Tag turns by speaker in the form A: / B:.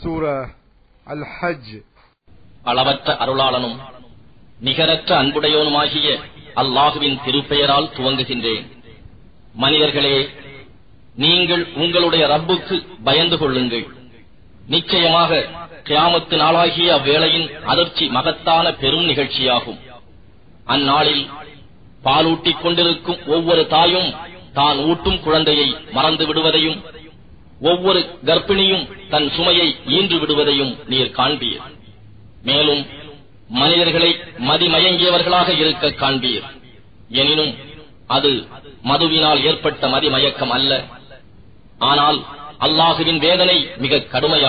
A: சூரா அல் ஹஜ்
B: அளவற்ற அருளாளனும் நிகரற்ற அன்புடையோனுமாகிய அல்லாஹுவின் திருப்பெயரால் துவங்குகின்றேன் மனிதர்களே நீங்கள் உங்களுடைய ரப்புக்கு பயந்து கொள்ளுங்கள் நிச்சயமாக கியாமத்து நாளாகிய அவ்வேளையின் அதிர்ச்சி மகத்தான பெரும் நிகழ்ச்சியாகும் அந்நாளில் பாலூட்டிக் கொண்டிருக்கும் ஒவ்வொரு தாயும் தான் ஊட்டும் குழந்தையை மறந்து விடுவதையும் ஒவ்வொரு கர்ப்பிணியும் தன் சுமையை ஈன்று விடுவதையும் நீர் காண்பீர் மேலும் மனிதர்களை மதிமயங்கியவர்களாக இருக்க காண்பீர் எனினும் அது மதுவினால் ஏற்பட்ட மதிமயக்கம் அல்ல ஆனால் அல்லாஹுவின் வேதனை மிக கடுமையான